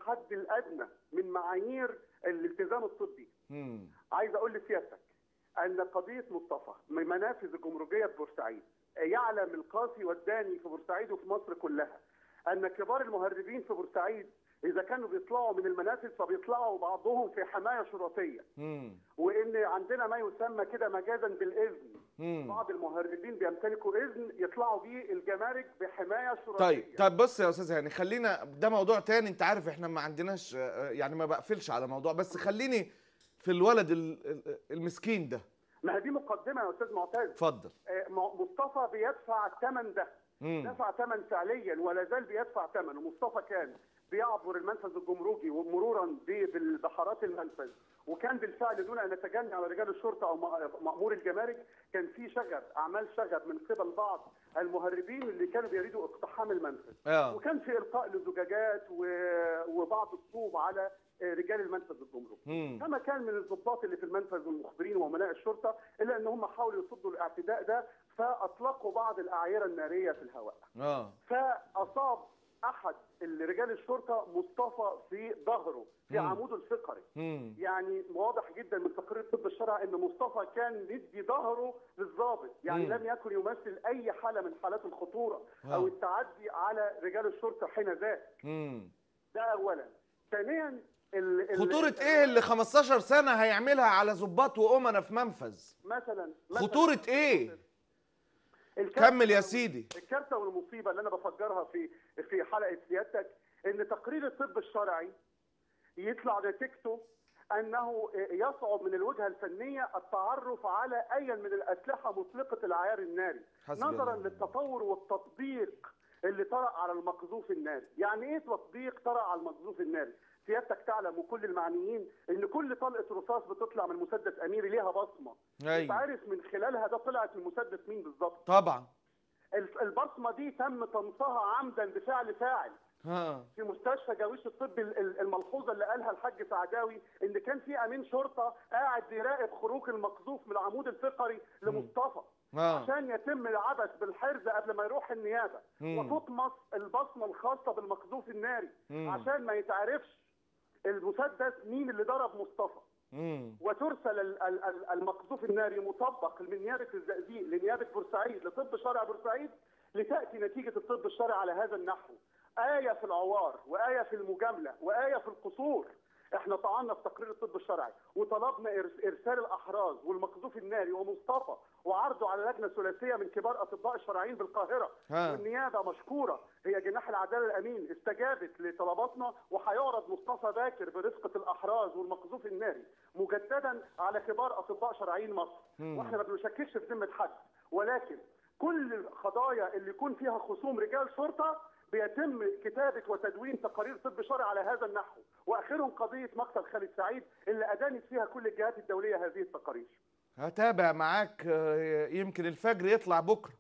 الحد الادنى من معايير الالتزام الطبي مم. عايز اقول لسيادتك ان قضيه مصطفى من منافذ الجمركيه في بورسعيد يعلم القاسي والداني في بورسعيد وفي مصر كلها ان كبار المهربين في بورسعيد اذا كانوا بيطلعوا من المنافذ فبيطلعوا بعضهم في حمايه شرطيه مم. وان عندنا ما يسمى كده مجازا بالاذن مم. بعض المهربين بيمتلكوا اذن يطلعوا بيه الجمارك بحمايه شرطيه طيب طيب بص يا استاذ هاني خلينا ده موضوع تاني انت عارف احنا ما عندناش آه، يعني ما بقفلش على موضوع بس خليني في الولد ال- ال- المسكين ده ما هي دي مقدمه يا استاذ معتز اتفضل آه، م- مصطفى بيدفع الثمن ده مم. دفع ثمن فعليا ولا زال بيدفع ثمن ومصطفى كان بيعبر المنفذ الجمركي ومرورا ب- بالبحارات المنفذ وكان بالفعل دون ان نتجنى على رجال الشرطه او م- مامور الجمارك كان في شغب اعمال شغب من قبل بعض المهربين اللي كانوا بيريدوا اقتحام المنفذ اه وكان في القاء لزجاجات و- وبعض الطوب على آه، رجال المنفذ الجمركي مم. كما كان من الضباط اللي في المنفذ والمخبرين وامناء الشرطه الا ان هم حاولوا يصدوا الاعتداء ده فاطلقوا بعض الاعيره الناريه في الهواء اه فاصاب احد رجال الشرطه مصطفى في ظهره في مم. عموده الفقري مم. يعني واضح جدا من تقرير الطب الشرعي ان مصطفى كان مدي ظهره للضابط يعني مم. لم يكن يمثل اي حاله من حالات الخطوره او آه. التعدي على رجال الشرطه حين ذاك مم. ده اولا ثانيا ال- ال- خطورة ال- ايه اللي 15 سنة هيعملها على ضباط وأمنا في منفذ؟ مثلا مثلاً خطورة ايه؟ الكارثة كمل يا وال- سيدي. الكارثه والمصيبه اللي انا بفجرها في في حلقه سيادتك ان تقرير الطب الشرعي يطلع نتيجته انه يصعب من الوجهه الفنيه التعرف على اي من الاسلحه مطلقه العيار الناري حسبي نظرا الله. للتطور والتطبيق اللي طرأ على المقذوف الناري يعني ايه تطبيق طرأ على المقذوف الناري سيادتك تعلم وكل المعنيين ان كل طلقه رصاص بتطلع من مسدس اميري ليها بصمه أيوة. عارف من خلالها ده طلعت المسدس مين بالظبط طبعا الف- البصمه دي تم طمسها عمدا بفعل فاعل ها في مستشفى جاويش الطب ال- ال- الملحوظه اللي قالها الحاج سعداوي ان كان في امين شرطه قاعد بيراقب خروج المقذوف من العمود الفقري لمصطفى اه عشان يتم العبث بالحرز قبل ما يروح النيابه مم. وتطمس البصمه الخاصه بالمقذوف الناري مم. عشان ما يتعرفش المسدس مين اللي ضرب مصطفى مم. وترسل ال- ال- ال- المقذوف الناري مطبق من نيابه الزقازيق لنيابه بورسعيد لطب شرع بورسعيد لتاتي نتيجه الطب الشرعي على هذا النحو. ايه في العوار وايه في المجامله وايه في القصور. احنا طعنا في تقرير الطب الشرعي وطلبنا إرس- ارسال الاحراز والمقذوف الناري ومصطفى وعرضه على لجنه ثلاثيه من كبار اطباء الشرعيين بالقاهره ها. والنيابه مشكوره هي جناح العداله الامين استجابت لطلباتنا وهيعرض مصطفى باكر برفقه الاحراز والمقذوف الناري مجددا على كبار اطباء شرعيين مصر مم. واحنا ما بنشككش في ذمه حد ولكن كل القضايا اللي يكون فيها خصوم رجال شرطه بيتم كتابه وتدوين تقارير طب شرعي على هذا النحو واخرهم قضيه مقتل خالد سعيد اللي ادانت فيها كل الجهات الدوليه هذه التقارير هتابع معاك آه، يمكن الفجر يطلع بكرة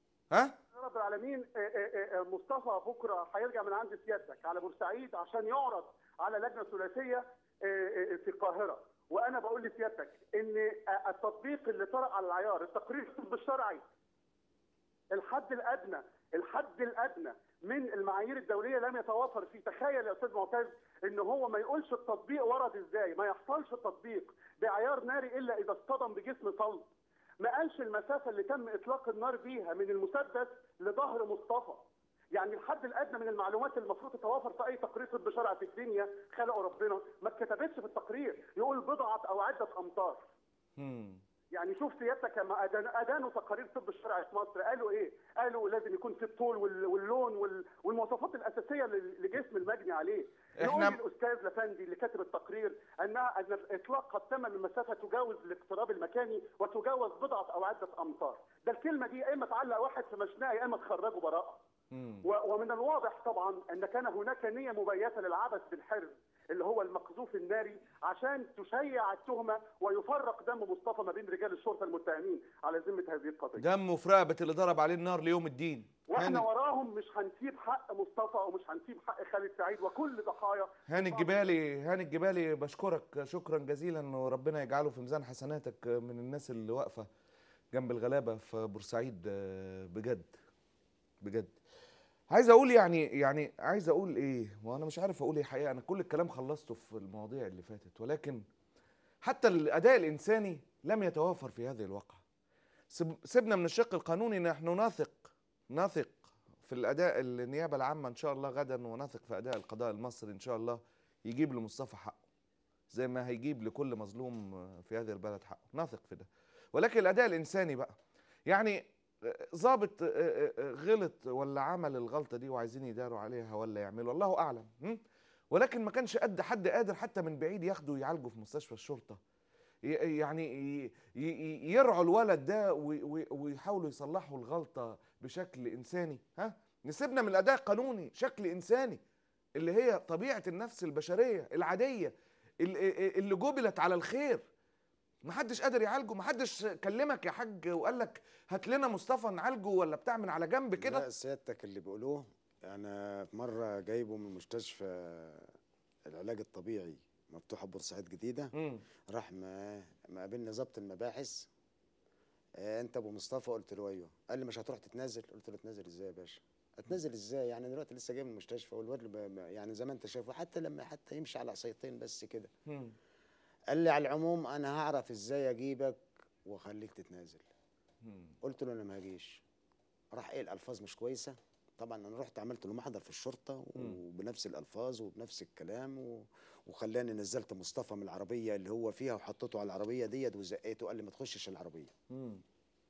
ها؟ يا رب العالمين آه، آه، آه، مصطفى بكره هيرجع من عند سيادتك على بورسعيد عشان يعرض على لجنه ثلاثيه آه، آه، في القاهره وانا بقول لسيادتك ان آه، التطبيق اللي طرأ على العيار التقرير الطب الشرعي الحد الادنى الحد الادنى من المعايير الدوليه لم يتوافر فيه تخيل يا استاذ معتز ان هو ما يقولش التطبيق ورد ازاي ما يحصلش تطبيق بعيار ناري الا اذا اصطدم بجسم صلب ما قالش المسافه اللي تم اطلاق النار بيها من المسدس لظهر مصطفى يعني الحد الادنى من المعلومات اللي المفروض تتوافر في اي تقرير طب شرعي في الدنيا خلقه ربنا ما اتكتبتش في التقرير يقول بضعه او عده امتار مم. يعني شوف سيادتك لما أدان- ادانوا تقارير الطب الشرعي في مصر قالوا ايه؟ قالوا لازم يكون في الطول وال- واللون وال- والمواصفات الاساسيه لل- لجسم المجني عليه. إحنا- يقول الاستاذ لفندي اللي كاتب التقرير انها ان الاطلاق قد تم من مسافه تجاوز الاقتراب المكاني وتجاوز بضعه او عده امتار. ده الكلمه دي يا اما تعلق واحد في مشنقه يا اما تخرجه براءه. مم. و- ومن الواضح طبعا ان كان هناك نيه مبيته للعبث بالحرز اللي هو المقذوف الناري عشان تشيع التهمه ويفرق دم مصطفى ما بين رجال الشرطه المتهمين على ذمه هذه القضيه. دمه في رقبة اللي ضرب عليه النار ليوم الدين واحنا هاني, وراهم مش هنسيب حق مصطفى ومش هنسيب حق خالد سعيد وكل ضحايا هاني الجبالي هاني الجبالي بشكرك شكرا جزيلا وربنا يجعله في ميزان حسناتك من الناس اللي واقفة جنب الغلابة في بورسعيد آه، بجد بجد عايز اقول يعني يعني عايز اقول ايه وانا مش عارف اقول ايه حقيقه انا كل الكلام خلصته في المواضيع اللي فاتت ولكن حتى الاداء الانساني لم يتوافر في هذه الواقعه سب- سيبنا من الشق القانوني نحن نثق نثق في الاداء النيابه العامه ان شاء الله غدا ونثق في اداء القضاء المصري ان شاء الله يجيب لمصطفى حقه زي ما هيجيب لكل مظلوم في هذه البلد حقه نثق في ده ولكن الاداء الانساني بقى يعني ظابط غلط ولا عمل الغلطه دي وعايزين يداروا عليها ولا يعملوا الله اعلم م? ولكن ما كانش قد حد قادر حتى من بعيد ياخده ويعالجه في مستشفى الشرطه ي- يعني ي- ي- يرعوا الولد ده وي- وي- ويحاولوا يصلحوا الغلطه بشكل انساني ها نسيبنا من الاداء القانوني شكل انساني اللي هي طبيعه النفس البشريه العاديه اللي اللي جبلت على الخير محدش قادر يعالجه محدش كلمك يا حاج وقال لك هات لنا مصطفى نعالجه ولا بتاع من على جنب كده لا سيادتك اللي بيقولوه انا في مره جايبه من مستشفى العلاج الطبيعي مفتوحه بورسعيد جديده مم. راح ما ما قابلني ضابط المباحث آه انت ابو مصطفى قلت له ايوه قال لي مش هتروح تتنازل قلت له تنازل ازاي يا باشا اتنازل ازاي يعني دلوقتي لسه جاي من المستشفى والواد ب- ب- يعني زي ما انت شايفه حتى لما حتى يمشي على عصايتين بس كده مم. قال لي على العموم انا هعرف ازاي اجيبك واخليك تتنازل مم. قلت له انا ما هجيش راح ايه الالفاظ مش كويسه طبعا انا رحت عملت له محضر في الشرطه مم. وبنفس الالفاظ وبنفس الكلام و... وخلاني نزلت مصطفى من العربيه اللي هو فيها وحطيته على العربيه ديت وزقيته قال لي ما تخشش العربيه مم.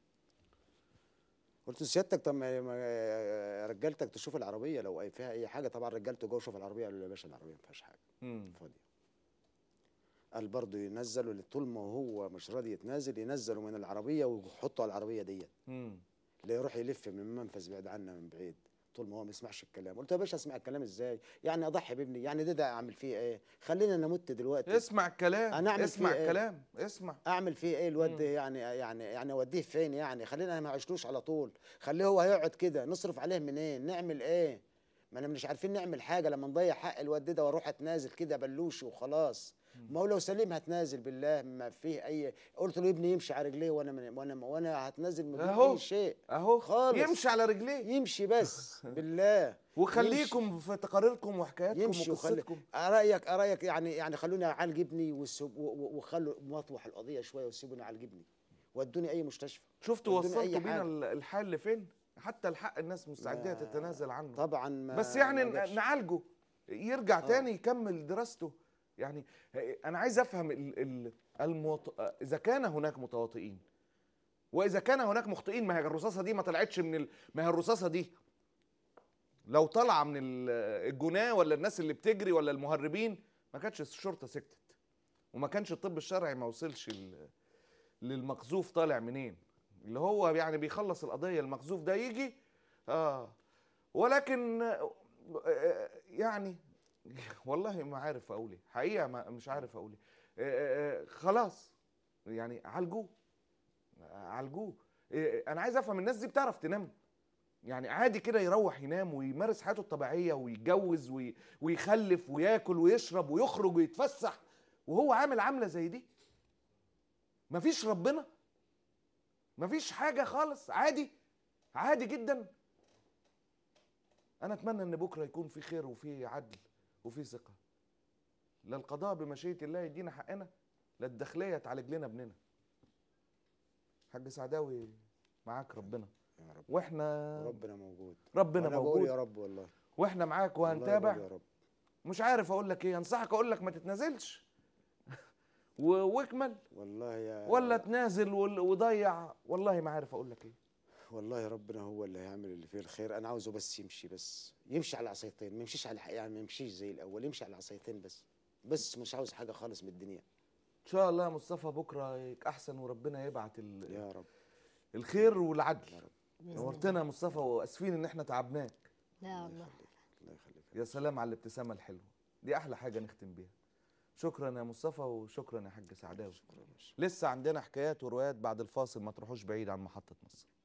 قلت له سيادتك طب ما ما- رجالتك تشوف العربيه لو أي- فيها اي حاجه طبعا رجالته جوه شوف العربيه قالوا له يا باشا العربيه ما فيهاش حاجه مم. فاضيه قال برضه ينزلوا اللي طول ما هو مش راضي يتنازل ينزلوا من العربيه ويحطوا على العربيه ديت مم. لا يروح يلف من منفذ بعيد عنا من بعيد طول ما هو ما يسمعش الكلام قلت له يا باشا اسمع الكلام ازاي يعني اضحي بابني يعني ده ده اعمل فيه ايه خلينا نمت دلوقتي اسمع الكلام أنا أعمل اسمع فيه إيه؟ الكلام اسمع اعمل فيه ايه الواد ده يعني يعني يعني اوديه فين يعني خلينا ما عشلوش على طول خليه هو هيقعد كده نصرف عليه منين نعمل ايه ما انا مش عارفين نعمل حاجه لما نضيع حق الواد ده واروح اتنازل كده بلوش وخلاص ما هو لو سليم هتنازل بالله ما فيه اي قلت له ابني يمشي على رجليه وانا من وانا وانا هتنازل من غير أهو. اي شيء اهو خالص. يمشي على رجليه يمشي بس بالله وخليكم في تقاريركم وحكاياتكم يمشي وخلي وقصتكم رايك رايك يعني يعني خلوني اعالج ابني وسيب- و- و- وخلوا مطوح القضيه شويه وسيبوني اعالج ابني ودوني اي مستشفى شفتوا بدون أي وصلتوا بينا حاجة. ال- الحال لفين حتى الحق الناس مستعده ما- تتنازل عنه طبعا ما بس يعني ما جابش. نعالجه يرجع آه. تاني يكمل دراسته يعني انا عايز افهم ال ال الموط... اذا كان هناك متواطئين واذا كان هناك مخطئين ما هي الرصاصه دي ما طلعتش من ال... ما هي الرصاصه دي لو طالعه من ال- الجناه ولا الناس اللي بتجري ولا المهربين ما كانتش الشرطه سكتت وما كانش الطب الشرعي ما وصلش ال... للمقذوف طالع منين اللي هو يعني بيخلص القضيه المقذوف ده يجي اه ولكن آه، يعني والله ما عارف اقول ايه حقيقه ما مش عارف اقول ايه آه، آه، خلاص يعني عالجوه عالجوه آه، انا عايز افهم الناس دي بتعرف تنام يعني عادي كده يروح ينام ويمارس حياته الطبيعيه ويتجوز وي- ويخلف وياكل ويشرب ويخرج ويتفسح وهو عامل عامله زي دي مفيش ربنا مفيش حاجه خالص عادي عادي جدا انا اتمنى ان بكره يكون في خير وفي عدل وفي ثقه لا القضاء بمشيئه الله يدينا حقنا لا الداخليه تعالج لنا ابننا حاج سعداوي معاك ربنا يا رب واحنا ربنا موجود ربنا وأنا بقول موجود يا رب والله واحنا معاك والله بقول وهنتابع يا رب مش عارف اقول لك ايه انصحك اقول لك ما تتنازلش و- واكمل والله يا ولا تنازل وال- وضيع والله ما عارف اقول لك ايه والله ربنا هو اللي هيعمل اللي فيه الخير انا عاوزه بس يمشي بس يمشي على عصايتين ما يمشيش على يعني ما يمشيش زي الاول يمشي على عصايتين بس بس مش عاوز حاجه خالص من الدنيا ان شاء الله يا مصطفى بكره يك احسن وربنا يبعت ال- يا رب الخير والعدل يا رب بإذن نورتنا يا مصطفى واسفين ان احنا تعبناك لا والله الله يخليك يا سلام على الابتسامه الحلوه دي احلى حاجه نختم بيها شكرا يا مصطفى وشكرا يا حاج سعداوي شكرا يا باشا. لسه عندنا حكايات وروايات بعد الفاصل ما تروحوش بعيد عن محطه مصر